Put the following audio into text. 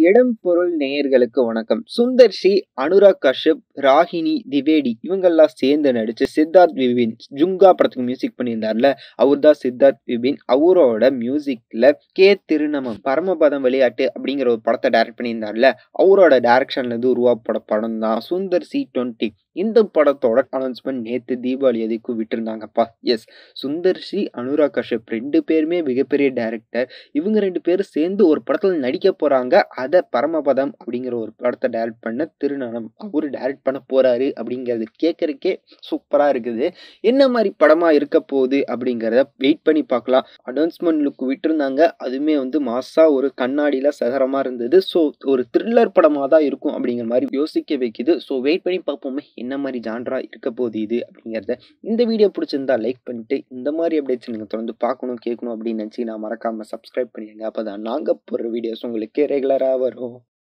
இடம் பொருள் நேயர்களுக்கு வணக்கம் சுந்தர் சி அனுராக் கஷ்யப் ராகினி திவேடி இவங்கெல்லாம் சேர்ந்து நடிச்சு சித்தார்த் விபின் ஜுங்கா படத்துக்கு மியூசிக் பண்ணியிருந்தார்ல அவர் தான் சித்தார்த் விபின் அவரோட மியூசிக்ல கே திருநமம் பரமபதம் விளையாட்டு அப்படிங்கிற ஒரு படத்தை டைரக்ட் பண்ணியிருந்தார்ல அவரோட டைரக்ஷன்ல இருந்து உருவாக்கப்பட படம் தான் சுந்தர் சி டுவெண்ட்டி இந்த படத்தோட அனௌன்ஸ்மெண்ட் நேத்து தீபாவளி அதுக்கு விட்டுருந்தாங்கப்பா எஸ் சுந்தர் சி அனுராக் கஷ்யப் ரெண்டு பேருமே மிகப்பெரிய டைரக்டர் இவங்க ரெண்டு பேரும் சேர்ந்து ஒரு படத்துல நடிக்க போறாங்க அதை பரமபதம் அப்படிங்கிற ஒரு படத்தை டைரக்ட் பண்ண திருநனம் அவரு டைரக்ட் பண்ண போறாரு அப்படிங்கிறது கேட்கறக்கே சூப்பரா இருக்குது என்ன மாதிரி படமா இருக்க போகுது அப்படிங்கிறத வெயிட் பண்ணி பார்க்கலாம் அனௌன்ஸ்மெண்ட் லுக் விட்டுருந்தாங்க அதுவுமே வந்து மாசா ஒரு கண்ணாடியில சகரமா இருந்தது ஸோ ஒரு த்ரில்லர் படமா தான் இருக்கும் அப்படிங்கிற மாதிரி யோசிக்க வைக்குது ஸோ வெயிட் பண்ணி பார்ப்போமே என்ன மாதிரி ஜான்ரா இருக்க போகுது இது அப்படிங்கிறத இந்த வீடியோ பிடிச்சிருந்தா லைக் பண்ணிட்டு இந்த மாதிரி அப்டேட்ஸ் நீங்கள் தொடர்ந்து பார்க்கணும் கேட்கணும் அப்படின்னு நினச்சி நான் மறக்காமல் சப்ஸ்கிரைப் பண்ணிடுங்க அப்போ தான் நாங்கள் போடுற வீடியோஸ் உங்களுக்கு ரெகுலராக வரும்